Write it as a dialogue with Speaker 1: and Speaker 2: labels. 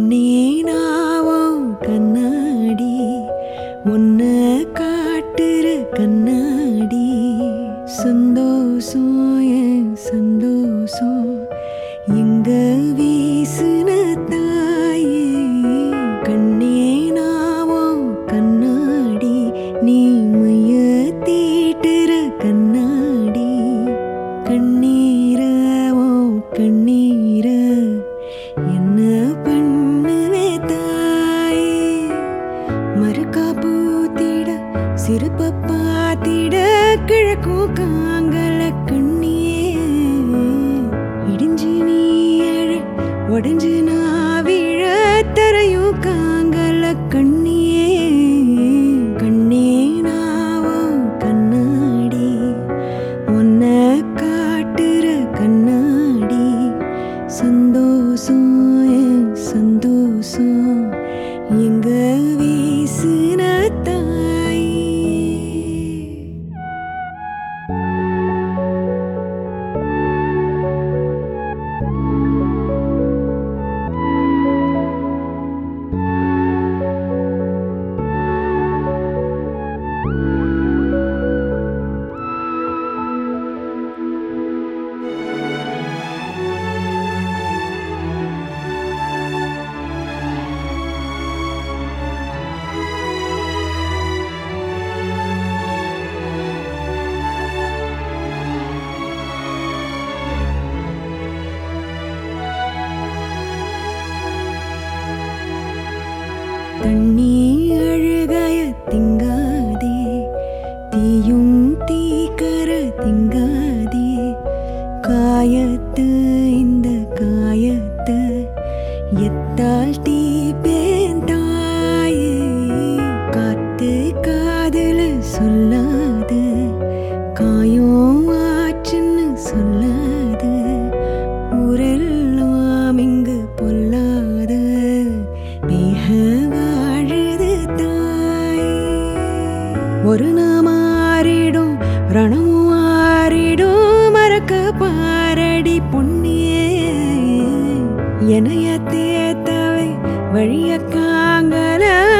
Speaker 1: கண்ணே நாவோ கண்ணாடி உன்ன காட்டுற கண்ணாடி சந்தோஷம் என் சந்தோஷம் எங்க வீசுன தாயே கண்ணே நாவோ கண்ணாடி நீ மைய தீட்டுற கண்ணாடி கண்ணீர ஓ கண்ணீர என்ன பண்ணுவே தாயே மறுக்கா பூத்திட சிறுப்ப பாத்திட கிழக்கும் காங்கல கண்ணியே இடிஞ்சு நீ அழ உடஞ்சு நான் விழ தரையும் காங்கல கண்ணியே கண்ணே நாவோ கண்ணாடி உன்ன காட்டுற கண்ணாடி சந்தோஷம் என் சந்தோஷம் எங்க வீசுன தாய் தண்ணி அழுகாய திங்காதே தீயும் தீக்கர திங்காதே காயத்து இந்த காயத்து எத்தால் தீ பேந்தாயே காத்து காதல சொல்லாது காயம் ஆச்சுன்னு சொல்லாது ஊரெல்லாம் இங்கு பொல்லாத மிக வாழுது தாய் ஒரு நாமாறிடும் ரணமும் ஆறிடும் மறக்க பாரடி பொன்னியே எனைய தேத்தவை வழிய காங்கல